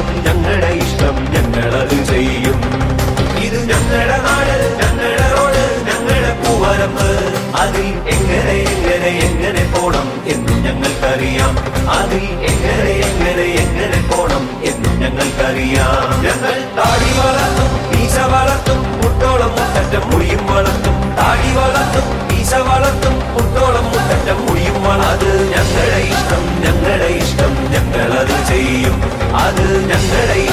ഇഷ്ടം ഞങ്ങളുടെ ഇഷ്ടം ഞങ്ങളത് ചെയ്യും ഇത് ഞങ്ങളുടെ നാട് ഞങ്ങളുടെ റോഡ് ഞങ്ങളുടെ പൂവരമ്പ് അതിൽ എങ്ങനെ എങ്ങനെ എങ്ങനെ പോണം എന്നും ഞങ്ങൾക്കറിയാം അതിൽ എങ്ങനെ എങ്ങനെ എങ്ങനെ പോണം എന്നും ഞങ്ങൾക്കറിയാം ഞങ്ങൾ താടി വളർത്തും മീശ വളർത്തും മുട്ടോളം മുട്ടറ്റം മുടിയും വളർത്തും താടി വളർത്തും മീശ വളർത്തും മുട്ടോളം മുട്ടറ്റം മുടിയും വളത് ഞങ്ങളുടെ ഇഷ്ടം ഞങ്ങളുടെ ഇഷ്ടം ഞങ്ങളത് ചെയ്യും അത് ഞങ്ങളുടെ